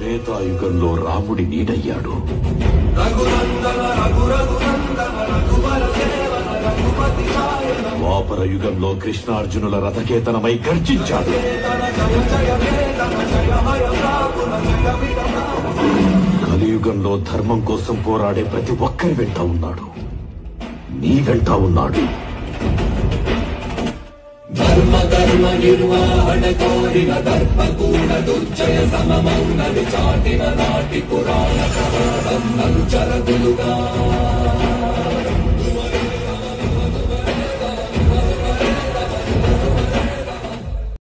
త్రేతాయుగంలో రాముడి నీడయ్యాడు ద్వాపర యుగంలో కృష్ణార్జునుల రథకేతనమై గర్జించాడు కలియుగంలో ధర్మం కోసం పోరాడే ప్రతి ఒక్కరి వెంట ఉన్నాడు నీ వెంట ఉన్నాడు ధర్మ ధర్మ నిర్వహణ కోరిన దర్పకూడ దుర్జయ సమమౌనది చాటిన నాటి పురాణ ప్రమాదం అనుచరగులుగా